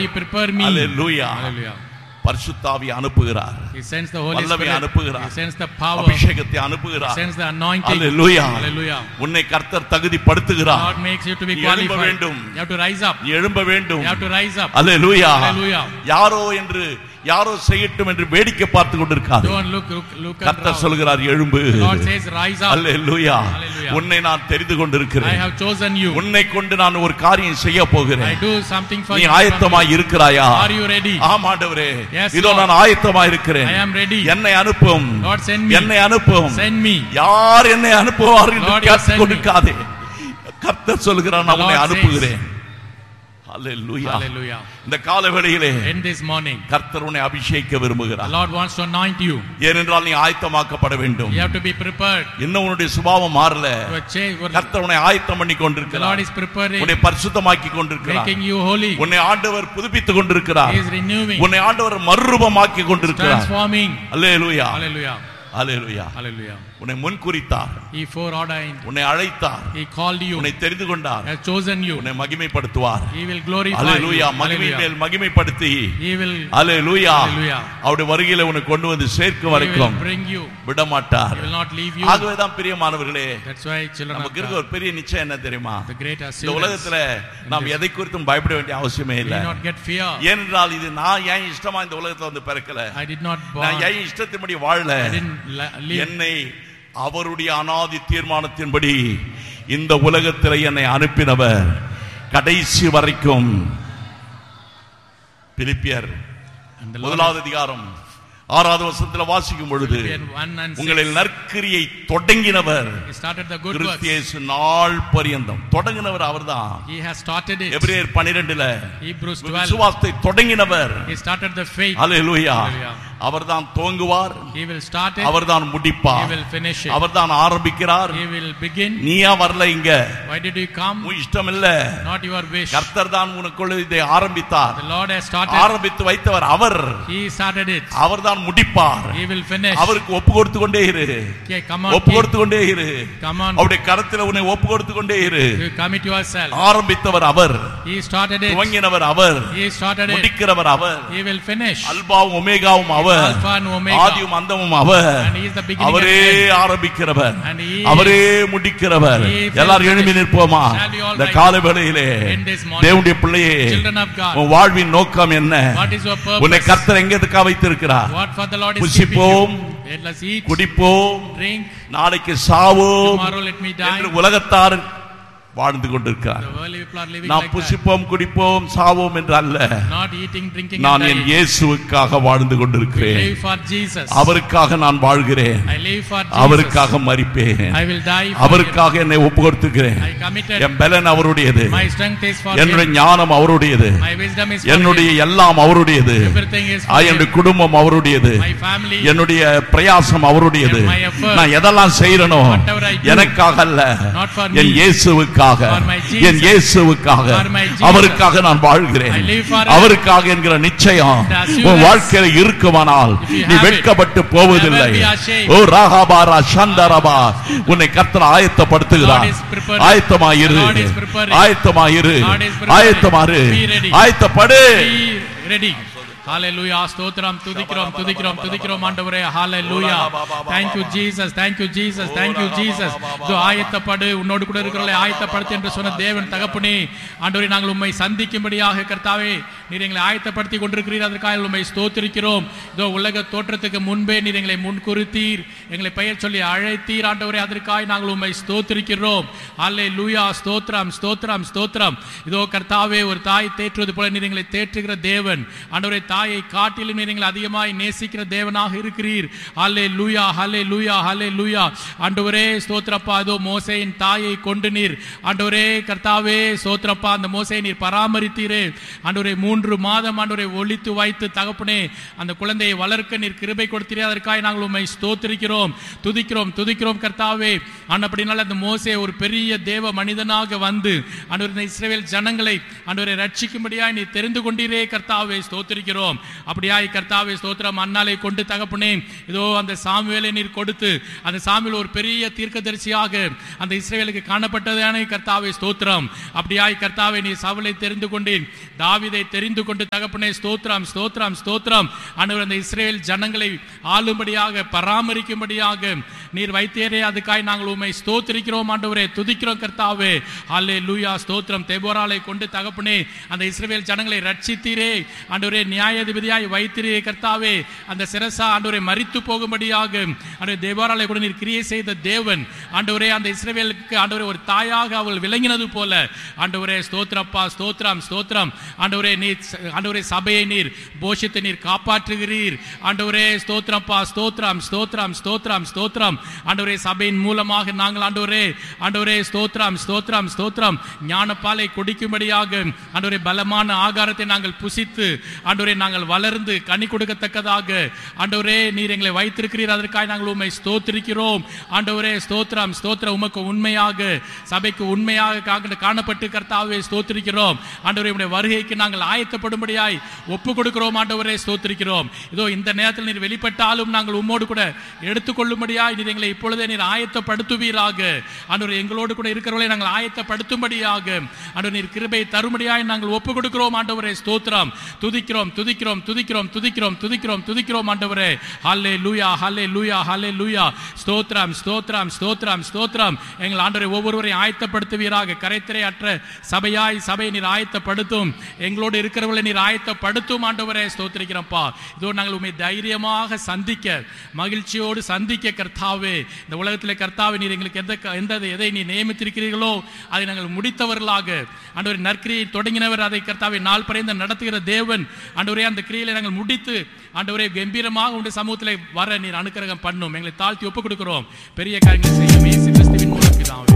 Lord, you prepare me. Hallelujah. Hallelujah. பரிசுத்தாவி அனுப்புகிறார் He sends the Holy வல்லமை Spirit. அனுப்புகிறார். He sends the power. அபிஷேகத்தை He அனுப்புகிறார் sends the anointing. Hallelujah. Hallelujah. உன்னை கர்த்தர் தகுதிப்படுத்துகிறார் God makes you to be நீ எழும்ப qualified. வேண்டும். You have to rise up. நீ எழும்ப வேண்டும் You have to rise up. Hallelujah Hallelujah. யாரோ என்று யாரோ செய்யட்டும் என்று வேடிக்கை பார்த்து கொண்டிருக்காது Don't look, look, look at கர்த்தர் around. சொல்கிறார் எழும்பு The Lord says, rise up. Hallelujah Hallelujah. உன்னை நான் தெரிந்து I கொண்டிருக்கிறேன் have chosen you. உன்னை கொண்டு நான் ஒரு காரியம் செய்ய I போகிறேன் do something for நீ you. ஆயத்தமாய் இருக்கிறாயா Are you ready? ஆமாண்டவரே Yes, இதோ Lord. நான் ஆயத்தமாய் இருக்கிறேன் I am ready. என்னை அனுப்பும் Lord, send me. என்னை அனுப்பும் Send me. யார் என்னை அனுப்புவார் என்று Lord, you கேட்டுக் send me. கொண்டிருக்காதே கர்த்தர் சொல்கிறார் நான் The உன்னை Lord அனுப்புகிறேன் அல்லேலூயா Hallelujah. இந்த காலவேளையிலே In this morning, கர்த்தர் உன்னை அபிஷேகிக்க the விரும்புகிறார் Lord wants to anoint you. ஏனென்றால் நீ ஆயத்தமாக்கப்பட வேண்டும் You have to be prepared இன்னும் உன்னுடைய சுபாவம் மாறல to a change. கர்த்தர் உன்னை ஆயத்தம் பண்ணி The Lord கொண்டிருக்கிறார் is preparing, உன்னை பரிசுத்தமாக்கி கொண்டிருக்கிறார் making you holy. உன்னை ஆண்டவர் புதுப்பித்துக் கொண்டிருக்கிறார் He is renewing, உன்னை ஆண்டவர் மறுரூபமாக்கி கொண்டிருக்கிறார் transforming. அல்லேலூயா Hallelujah. அல்லேலூயா Hallelujah. உன்னை முன்குறித்தார் He foreordained. உன்னை அழைத்தார் He called you. உன்னை தெரிந்து கொண்டார் Has chosen you. உன்னை மகிமைப்படுத்துவார் He will glorify you. அல்லேலூயா மகிமை Hallelujah. மேல் மகிமைப்படுத்தி He will, அல்லேலூயா Hallelujah. அவருடைய வருகையில உன்னை கொண்டு வந்து சேர்க்கும் he will வரைக்கும் bring you. விட மாட்டார் He will not leave you. ஆகவேதான் பிரியமானவர்களே That's why children of நமக்கு இருக்க God, ஒரு பெரிய நிச்சயம் என்ன தெரியுமா the great இந்த assurance, உலகத்துல நாம் this- எதை குறித்தும் பயப்பட வேண்டிய அவசியமே we இல்ல need not get fear. ஏனென்றால் இது நான் ஏன் இஷ்டமா இந்த உலகத்துல வந்து பிறக்கல I did not நான் born. ஏன் இஷ்டத்தின்படி வாழல I didn't la- live. என்னை அவருடைய அனாதி தீர்மானத்தின்படி இந்த உலகத்தில் என்னை அனுப்பினவர் கடைசி வரைக்கும் பிலிப்பியர் And the Lord முதலாவது அதிகாரம் ஆறாவது வருஷத்துல வாசிக்கும் பொழுது Philippians 1 and 6. உங்களில் நற்கிரியை தொடங்கினவர் He started the good works. கிறிஸ்தியேசு நாள் பரியந்தம் தொடங்கினவர் அவர்தான் He has started it. எபிரேயர் பனிரெண்டுல Hebrews 12. விசுவாசத்தை தொடங்கினவர் He started the faith. Hallelujah Hallelujah. அவர்தான் துவங்குவார் He will start it. அவர்தான் He முடிப்பார் will finish it. அவர்தான் ஆரம்பிக்கிறார் He will begin. நீயா வரல இங்க Why did you come? உன் இஷ்டம் இல்ல Not your wish. கர்த்தர் தான் உனக்குள்ள இதை ஆரம்பித்தார் The Lord has started. ஆரம்பித்து வைத்தவர் அவர் He started it. அவர்தான் முடிப்பார் He will finish. அவருக்கு ஒப்பு கொடுத்து கொண்டே இரு Okay, come on. ஒப்பு keep- கொடுத்து கொண்டே இரு Come on. அவருடைய கரத்துல உன்னை ஒப்பு கொடுத்து கொண்டே இரு You commit yourself. ஆரம்பித்தவர் our He started it. துவங்கினவர் our He started it. முடிக்கிறவர் our He will finish. அல்பாவும் ஒமேகாவும் our Alpha and Omega. ஆதியும் அந்தமும் அவர் And he is the beginning அவரே and end. ஆரம்பிக்கிறவர் And he அவரே முடிக்கிறவர் He is எல்லாரும் finished. எழுப்பி நிற்போமா Shall we all இந்த rise கால வேளையிலே in this morning? தேவனுடைய பிள்ளையே Children of God. உன் வாழ்வின் நோக்கம் என்ன What is your உன்னை purpose? கர்த்தர் எங்கதுக்கா வைத்திருக்கிறார் What for the Lord is keeping புசிப்போம் you? Let us eat, குடிப்போம் drink. நாளைக்கு சாவோம் Tomorrow let me die. என்று உலகத்தார் வாழ்ந்து கொண்டிருக்கிறார் The worldly people are living நாம் like that. புசிப்போம் குடிப்போம் சாவோம் என்று அல்ல Not eating, drinking, நான் and என் dying. இயேசுவுக்காக வாழ்ந்து We கொண்டிருக்கிறேன் live for Jesus. அவருக்காக நான் வாழ்கிறேன் I live for Jesus. அவருக்காக மறிப்பேன் I will die for அவருக்காக என்னை ஒப்பு கொடுத்துக்கிறேன் him. I committed. என் பலன் அவருடையது My strength is for என்னுடைய him. ஞானம் அவருடையது My wisdom is for என்னுடைய him. எல்லாம் அவருடையது Everything is ஆ, for என்னுடைய him. குடும்பம் அவருடையது My family. என்னுடைய பிரயாசம் அவருடையது And my effort. நான் எதெல்லாம் செய்யறனோ Whatever I do. எனக்காக அல்ல Not for என் me. இயேசுவுக்காக For my Jesus. என் இயேசுவுக்காக For my Jesus. அவருக்காக நான் வாழ்கிறேன் I live for him. அவருக்காக என்கிற நிச்சயம் The assurance. உன் வாழ்க்கையில இருக்குமானால் If you நீ have it, வெட்கப்பட்டு போவதில்லை never be ashamed. ஓ ராகாபாரா சந்தரபா உன்னை கர்த்தர் ஆயத்தப்படுத்துகிறார் The Lord is preparing. ஆயத்தமாயிரு The Lord is preparing. ஆயத்தமாயிரு The Lord is preparing. ஆயத்தமாரு Be ready. ஆயத்தப்படு Be ready. Hallelujah. ஸ்தோத்திரம் துதிக்கிறோம் துதிக்கிறோம் துதிக்கிறோம் ஆண்டவரே Hallelujah. Thank you Jesus. Thank you Jesus. Thank you Jesus. இதோ ஆயத்தப்படு உன்னோடு கூட இருக்கிறவர்களை ஆயத்தப்படுத்து என்று சொன்ன தேவன் தகப்பனே ஆண்டவரே நாங்கள் உம்மை சந்திக்கும்படியாக கர்த்தாவே நீர் எங்களை ஆயத்தப்படுத்தி கொண்டிருக்கிறீர் அதற்காக உம்மை ஸ்தோத்திரிக்கிறோம் இதோ உலக தோற்றத்துக்கு முன்பே நீர் எங்களை முன்குறித்தீர் எங்களை பெயர் சொல்லி அழைத்தீர் ஆண்டவரே அதற்காக நாங்கள் உம்மை ஸ்தோத்திரிக்கிறோம் அல்லே லூயா ஸ்தோத்திரம் ஸ்தோத்திரம் ஸ்தோத்திரம் இதோ கர்த்தாவே ஒரு தாய் தேற்றுவது போல நீர் எங்களை தேற்றுகிற தேவன் ஆண்டவரே தாயை காட்டிலும் நீர் எங்களை அதிகமாய் நேசிக்கிற தேவனாக இருக்கிறீர் அல்லே லூயா ஹலே லூயா ஹலே லூயா ஆண்டவரே ஸ்தோத்திரப்பா இதோ மோசையின் தாயை கொண்டு நீர் ஆண்டவரே கர்த்தாவே ஸ்தோத்திரப்பா அந்த மோசையை நீர் பராமரித்தீரே ஆண்டவரே மூன்று மாதம் ஆண்டவரை ஒழித்து வைத்து தகப்பனே அந்த குழந்தையை வளர்க்க நீர் கிருபை கொடுத்தீரே அதற்காக நாங்கள் உண்மை ஸ்தோத்திரிக்கிறோம் துதிக்கிறோம் துதிக்கிறோம் கர்த்தாவே ஆண்டபடினால அந்த மோசே ஒரு பெரிய தேவ மனிதனாக வந்து ஆண்டவர் இந்த இஸ்ரவேல் ஜனங்களை ஆண்டவரை ரட்சிக்கும்படியாய் நீ தெரிந்து கொண்டீரே கர்த்தாவே ஸ்தோத்திரிக்கிறோம் அப்படியாய் கர்த்தாவே ஸ்தோத்திரம் அண்ணாலை கொண்டு தகப்பனே இதோ அந்த சாமுவேலை நீர் கொடுத்து அந்த சாமுவேல் ஒரு பெரிய தீர்க்கதரிசியாக அந்த இஸ்ரவேலுக்கு காணப்பட்டதானே கர்த்தாவே ஸ்தோத்திரம் அப்படியாய் கர்த்தாவே நீ சவுலை தெரிந்து கொண்டேன் தாவீதை தெரிந்து தெரிந்து கொண்டு தகப்பனே ஸ்தோத்திரம் ஸ்தோத்திரம் ஸ்தோத்திரம் ஆண்டவர் அந்த இஸ்ரேல் ஜனங்களை ஆளும்படியாக பராமரிக்கும்படியாக நீர் வைத்தேரே அதுக்காய் நாங்கள் உண்மை ஸ்தோத்திரிக்கிறோம் ஆண்டவரே துதிக்கிறோம் கர்த்தாவே அல்லே லூயா ஸ்தோத்திரம் தெபோராலை கொண்டு தகப்பனே அந்த இஸ்ரவேல் ஜனங்களை ரட்சித்தீரே ஆண்டவரே நியாயாதிபதியாய் வைத்திரே கர்த்தாவே அந்த சிரசா ஆண்டவரை மரித்து போகும்படியாக ஆண்டவரே தேவாராலை கூட நீர் கிரியை செய்த தேவன் ஆண்டவரே அந்த இஸ்ரவேலுக்கு ஆண்டவரே ஒரு தாயாக அவள் விளங்கினது போல ஆண்டவரே ஸ்தோத்திரப்பா ஸ்தோத்திரம் ஸ்தோத்திரம் ஆண்டவரே நீர் ஆண்டவரே சபையை நீர் போஷித்து நீர் காப்பாற்றுகிறீர் ஆண்டவரே ஸ்தோத்திரப்பா ஸ்தோத்திரம் ஸ்தோத்திரம் ஸ்தோத்திரம் ஸ்தோத்திரம் ஆண்டவரே சபையின் மூலமாக நாங்கள் ஆண்டவரே ஆண்டவரே ஸ்தோத்திரம் ஸ்தோத்திரம் ஸ்தோத்திரம் ஞானப்பாலை குடிக்கும்படியாக ஆண்டவரே பலமான ஆகாரத்தை நாங்கள் புசித்து ஆண்டவரே நாங்கள் வளர்ந்து கனி கொடுக்கத்தக்கதாக ஆண்டவரே நீர் எங்களை வைத்திருக்கிறீர் அதற்காக நாங்கள் உண்மை ஸ்தோத்திரிக்கிறோம் ஆண்டவரே ஸ்தோத்திரம் ஸ்தோத்திரம் உமக்கு உண்மையாக சபைக்கு உண்மையாக காக்க- காணப்பட்டு கர்த்தாவே ஸ்தோத்திரிக்கிறோம் ஆண்டவரே உடைய வருகைக்கு நாங்கள் ஆயத்தப்படும்படியாய் ஒப்பு கொடுக்கிறோம் ஆண்டவரே ஸ்தோத்திரிக்கிறோம் இதோ இந்த நேரத்தில் நீர் வெளிப்பட்டாலும் நாங்கள் உம்மோடு கூட எடுத்துக்கொள்ளும்படியாய் நீர் எங்களை இப்பொழுதே நீர் ஆயத்தப்படுத்துவீராக ஆண்டவரே எங்களோடு கூட இருக்கிறவர்களை நாங்கள் ஆயத்தப்படுத்தும்படியாக ஆண்டவர் நீர் கிருபை தரும்படியாய் நாங்கள் ஒப்பு கொடுக்கிறோம் ஆண்டவரே ஸ்தோத்திரம் துதிக்கிறோம் துதிக்கிறோம் துதிக்கிறோம் துதிக்கிறோம் துதிக்கிறோம் துதிக்கிறோம் ஆண்டவரே ஹல்லே லூயா ஹல்லே லூயா ஹல்லே லூயா ஸ்தோத்திரம் ஸ்தோத்திரம் ஸ்தோத்திரம் ஸ்தோத்திரம் எங்கள் ஆண்டவரை ஒவ்வொருவரையும் ஆயத்தப்படுத்துவீராக கரைத்திரை அற்ற சபையாய் சபையை நீர் ஆயத்தப்படுத்தும் எங்களோடு இருக்கிறவர்களை நீர் ஆயத்தப்படுத்தும் ஆண்டவரே ஸ்தோத்திரிக்கிறோம்ப்பா இதோ நாங்கள் உண்மை தைரியமாக சந்திக்க மகிழ்ச்சியோடு சந்திக்க கர்த்தாவே இந்த உலகத்திலே கர்த்தாவே நீர் எங்களுக்கு எந்த எந்த எதை நீ நியமித்திருக்கிறீர்களோ அதை நாங்கள் முடித்தவர்களாக ஆண்டவர் நற்கிரியை தொடங்கினவர் அதை கர்த்தாவை நாள் பறைந்த நடத்துகிற தேவன் ஆண்டவரே அந்த கிரியில நாங்கள் முடித்து ஆண்டவரே கம்பீரமாக உடைய சமூகத்திலே வர நீர் அனுக்கிரகம் பண்ணும் எங்களை தாழ்த்தி ஒப்புக் கொடுக்கிறோம் பெரிய காரியங்களை செய்யும் இயேசு கிறிஸ்துவின் மூலம் பிதாவே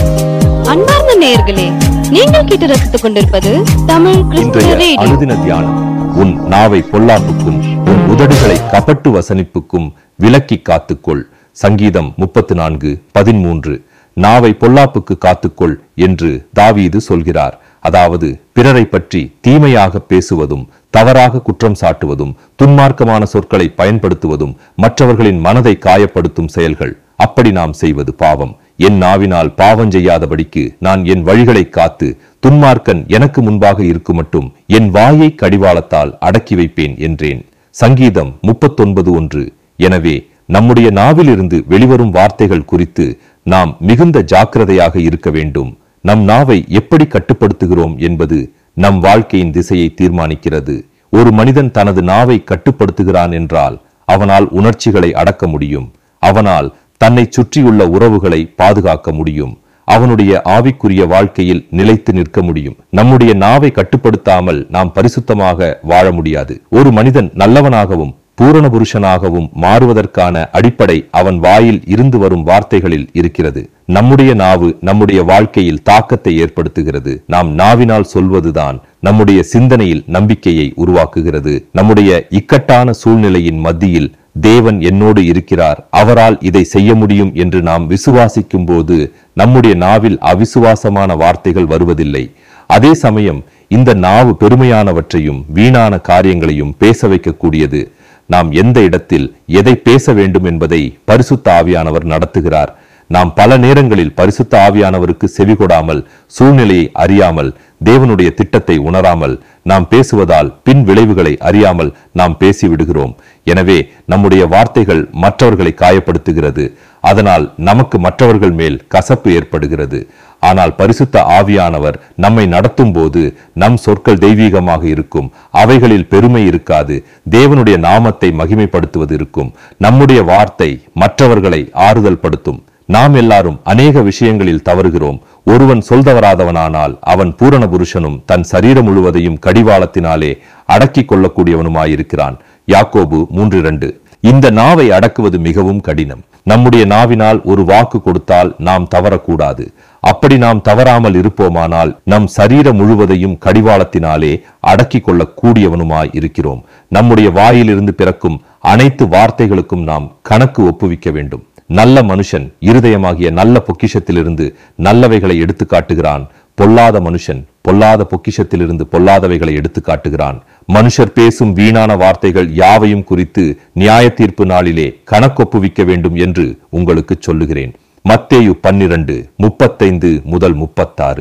அன்பார்ந்த நேயர்களே நீங்கள் கேட்டு ரசித்துக் கொண்டிருப்பது தமிழ் கிறிஸ்துவ இன்றைய ரேடியோ அனுதின தியானம் உன் நாவை பொல்லாப்புக்கும் உன் உதடுகளை கபட்டு வசனிப்புக்கும் விலக்கி காத்துக்கொள் சங்கீதம் முப்பத்து நான்கு பதிமூன்று நாவை பொல்லாப்புக்கு காத்துக்கொள் என்று தாவீது சொல்கிறார் அதாவது பிறரை பற்றி தீமையாக பேசுவதும் தவறாக குற்றம் சாட்டுவதும் துன்மார்க்கமான சொற்களை பயன்படுத்துவதும் மற்றவர்களின் மனதை காயப்படுத்தும் செயல்கள் அப்படி நாம் செய்வது பாவம் என் நாவினால் பாவம் செய்யாதபடிக்கு நான் என் வழிகளை காத்து துன்மார்க்கன் எனக்கு முன்பாக இருக்குமட்டும் என் வாயை கடிவாளத்தால் அடக்கி வைப்பேன் என்றேன் சங்கீதம் முப்பத்தொன்பது ஒன்று எனவே நம்முடைய நாவிலிருந்து வெளிவரும் வார்த்தைகள் குறித்து நாம் மிகுந்த ஜாக்கிரதையாக இருக்க வேண்டும் நம் நாவை எப்படி கட்டுப்படுத்துகிறோம் என்பது நம் வாழ்க்கையின் திசையை தீர்மானிக்கிறது ஒரு மனிதன் தனது நாவை கட்டுப்படுத்துகிறான் என்றால் அவனால் உணர்ச்சிகளை அடக்க முடியும் அவனால் தன்னை சுற்றியுள்ள உறவுகளை பாதுகாக்க முடியும் அவனுடைய ஆவிக்குரிய வாழ்க்கையில் நிலைத்து நிற்க முடியும் நம்முடைய நாவை கட்டுப்படுத்தாமல் நாம் பரிசுத்தமாக வாழ முடியாது ஒரு மனிதன் நல்லவனாகவும் பூரண புருஷனாகவும் மாறுவதற்கான அடிப்படை அவன் வாயில் இருந்து வரும் வார்த்தைகளில் இருக்கிறது நம்முடைய நாவு நம்முடைய வாழ்க்கையில் தாக்கத்தை ஏற்படுத்துகிறது நாம் நாவினால் சொல்வதுதான் நம்முடைய சிந்தனையில் நம்பிக்கையை உருவாக்குகிறது நம்முடைய இக்கட்டான சூழ்நிலையின் மத்தியில் தேவன் என்னோடு இருக்கிறார் அவரால் இதை செய்ய முடியும் என்று நாம் விசுவாசிக்கும் போது நம்முடைய நாவில் அவிசுவாசமான வார்த்தைகள் வருவதில்லை அதே சமயம் இந்த நாவு பெருமையானவற்றையும் வீணான காரியங்களையும் பேச வைக்கக்கூடியது நாம் எந்த இடத்தில் எதை பேச வேண்டும் என்பதை பரிசுத்த ஆவியானவர் நடத்துகிறார் நாம் பல நேரங்களில் பரிசுத்த ஆவியானவருக்கு செவிகொடாமல் சூழ்நிலையை அறியாமல் தேவனுடைய திட்டத்தை உணராமல் நாம் பேசுவதால் பின் விளைவுகளை அறியாமல் நாம் பேசிவிடுகிறோம் எனவே நம்முடைய வார்த்தைகள் மற்றவர்களை காயப்படுத்துகிறது அதனால் நமக்கு மற்றவர்கள் மேல் கசப்பு ஏற்படுகிறது ஆனால் பரிசுத்த ஆவியானவர் நம்மை நடத்தும் போது நம் சொற்கள் தெய்வீகமாக இருக்கும் அவைகளில் பெருமை இருக்காது தேவனுடைய நாமத்தை மகிமைப்படுத்துவது இருக்கும் நம்முடைய வார்த்தை மற்றவர்களை ஆறுதல் படுத்தும் நாம் எல்லாரும் அநேக விஷயங்களில் தவறுகிறோம் ஒருவன் சொல்தவராதவனானால் அவன் பூரண புருஷனும் தன் சரீரம் முழுவதையும் கடிவாளத்தினாலே அடக்கிக் கொள்ளக்கூடியவனுமாயிருக்கிறான் யாக்கோபு மூன்று இரண்டு இந்த நாவை அடக்குவது மிகவும் கடினம் நம்முடைய நாவினால் ஒரு வாக்கு கொடுத்தால் நாம் தவறக்கூடாது அப்படி நாம் தவறாமல் இருப்போமானால் நம் சரீரம் முழுவதையும் கடிவாளத்தினாலே அடக்கிக் கொள்ளக் கூடியவனுமாய் இருக்கிறோம் நம்முடைய வாயிலிருந்து பிறக்கும் அனைத்து வார்த்தைகளுக்கும் நாம் கணக்கு ஒப்புவிக்க வேண்டும் நல்ல மனுஷன் இருதயமாகிய நல்ல பொக்கிஷத்திலிருந்து நல்லவைகளை எடுத்து காட்டுகிறான் பொல்லாத மனுஷன் பொல்லாத பொக்கிஷத்திலிருந்து பொல்லாதவைகளை எடுத்து காட்டுகிறான் மனுஷர் பேசும் வீணான வார்த்தைகள் யாவையும் குறித்து நியாய தீர்ப்பு நாளிலே கணக்கொப்புவிக்க வேண்டும் என்று உங்களுக்கு சொல்லுகிறேன் மத்தேயு பன்னிரண்டு முப்பத்தைந்து முதல் முப்பத்தாறு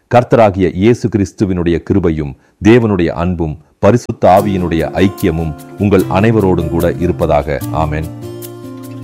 கர்த்தராகிய இயேசு கிறிஸ்துவினுடைய கிருபையும் தேவனுடைய அன்பும் பரிசுத்த ஆவியினுடைய ஐக்கியமும் உங்கள் அனைவரோடும் கூட இருப்பதாக ஆமென்